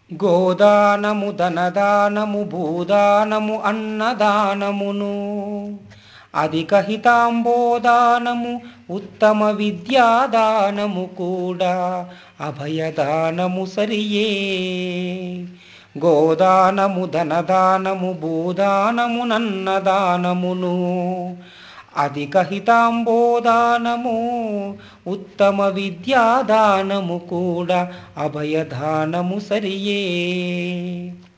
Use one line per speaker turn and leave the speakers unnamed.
గోదానము ధనదానము భూదానము అన్నదానమును అధిక హితాంబోదానము ఉత్తమ విద్యాదానము కూడా అభయదానము సరియే గోదానము ధనదానము భూదానము నన్నదానమును అధిక హితాంబోదానము ఉత్తమ విద్యాదానము కూడా అభయదానము సరియే